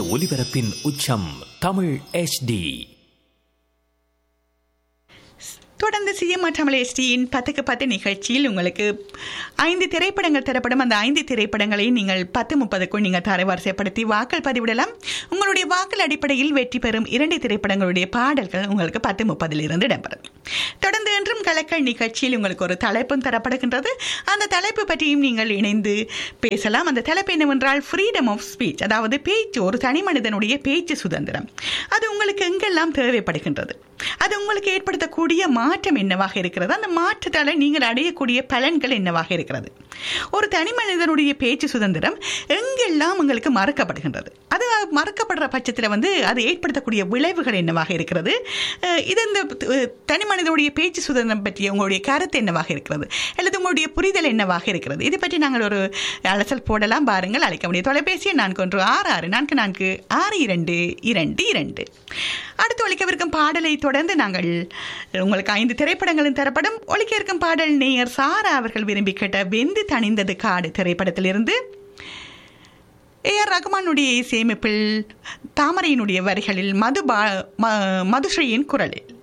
ஒலிபரப்பின் உச்சம் தமிழ் HD தொடர்ந்து சிஎம்ஆர் தமிழ் எஸ்டியின் பத்துக்கு பத்து நிகழ்ச்சியில் உங்களுக்கு ஐந்து திரைப்படங்கள் தரப்படும் அந்த ஐந்து திரைப்படங்களை நீங்கள் பத்து முப்பதுக்குள் நீங்கள் தரவரிசைப்படுத்தி வாக்கள் பதிவிடலாம் உங்களுடைய வாக்கள் அடிப்படையில் வெற்றி பெறும் இரண்டு திரைப்படங்களுடைய பாடல்கள் உங்களுக்கு பத்து முப்பதில் இருந்து இடம்பெறும் தொடர்ந்து என்றும் கலக்கல் நிகழ்ச்சியில் உங்களுக்கு ஒரு தலைப்பும் தரப்படுகின்றது அந்த தலைப்பு பற்றியும் நீங்கள் இணைந்து பேசலாம் அந்த தலைப்பு என்னவென்றால் ஃப்ரீடம் ஆஃப் ஸ்பீச் அதாவது பேச்சு ஒரு தனி மனிதனுடைய பேச்சு சுதந்திரம் அது உங்களுக்கு எங்கெல்லாம் தேவைப்படுகின்றது அது உங்களுக்கு ஏற்படுத்தக்கூடிய மாற்றம் என்னவாக இருக்கிறது அந்த மாற்றத்தால் நீங்கள் அடையக்கூடிய பலன்கள் என்னவாக இருக்கிறது ஒரு தனி மனிதனுடைய பேச்சு சுதந்திரம் எங்கெல்லாம் உங்களுக்கு மறக்கப்படுகின்றது அது மறக்கப்படுற பட்சத்தில் வந்து அது ஏற்படுத்தக்கூடிய விளைவுகள் என்னவாக இருக்கிறது அஹ் இது இந்த அஹ், தனி மனிதனுடைய பேச்சு சுதந்திரம் பற்றிய உங்களுடைய கருத்து என்னவாக இருக்கிறது அல்லது உங்களுடைய புரிதல் என்னவாக இருக்கிறது இது பற்றி நாங்கள் ஒரு அலசல் போடலாம் பாருங்கள் அழைக்க முடியும் தொலைபேசி நான்கு ஒன்று ஆறு ஆறு நான்கு நான்கு ஆறு இரண்டு இரண்டு இரண்டு அடுத்து ஒழிக்கவிருக்கும் பாடலை தொடர்ந்து நாங்கள் உங்களுக்கு ஐந்து திரைப்படங்களும் தரப்படும் ஒழிக்க இருக்கும் பாடல் நேயர் சாரா அவர்கள் விரும்பி கேட்ட வெந்து தணிந்தது காடு திரைப்படத்திலிருந்து ஏ ஆர் ரகுமானுடைய இசையமைப்பில் தாமரையினுடைய வரிகளில் மது பா ம- மதுஸ்ரீயின் குரலில்